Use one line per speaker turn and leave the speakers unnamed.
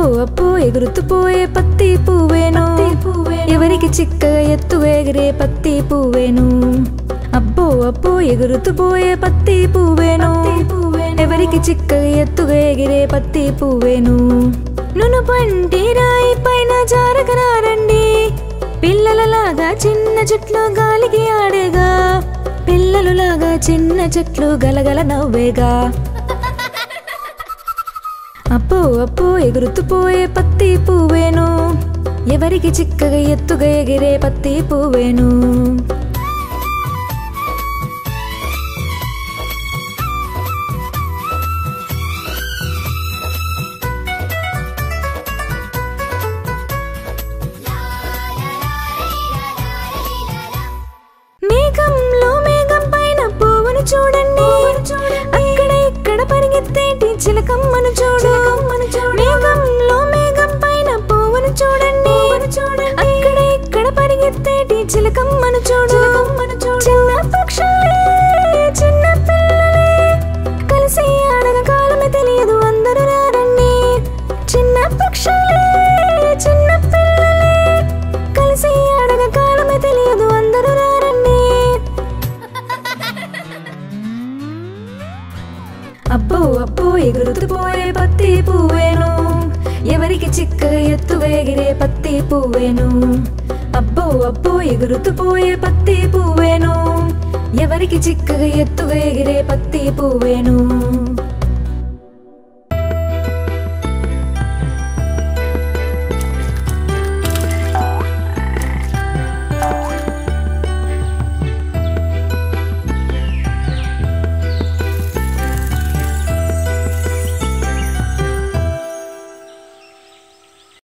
అప్పు ఎగురుతూ పోయే పత్తి పువ్వేను ఎవరికి చిక్కగా ఎత్తుగా ఎగిరే పత్తి పువ్వేను అబ్బో అప్పు ఎగురుతూ పోయే పత్తి పువ్వేను ఎవరికి చిక్కగా ఎత్తుగా ఎగిరే పత్తి పువ్వేను నును పంటి రాయి పైన జారగరారండి పిల్లలలాగా చిన్న చెట్లు గాలికి ఆడేగా పిల్లలులాగా చిన్న చెట్లు గలగల నవ్వేగా అప్పో అప్పో ఎగురుతూ పోయే పత్తి పువ్వేను ఎవరికి చిక్కగా ఎత్తుగా ఎగిరే పత్తి పువ్వేను మేఘంలో మేఘం పైన పువ్వును చూడండి అక్కడ ఇక్కడ పరిగెత్తేటి చిలకమ్మను చూడు మేఘంలో మేఘం పైన పువ్వును చూడండి అక్కడ ఇక్కడ పరిగెత్తేటి చిలకమ్మను చూడు చిన్న పక్షులే చిన్న పిల్లలే కలిసి ఆడగ కాలమే తెలియదు అందరూ రారండి చిన్న పక్షులే చిన్న పిల్లలే కలిసి ఆడగ కాలమే తెలియదు అందరూ రారండి అబ్బో అబ్బో ఎగురుతూ పోయే పత్తి పువ్వేను ఎవరికి చిక్కగా ఎత్తుగా ఎగిరే పత్తి పువ్వేను అబ్బో అబ్బో ఎగురుతూ పోయే పత్తి పువ్వేను ఎవరికి చిక్కగా ఎత్తుగా ఎగిరే పత్తి పువ్వేను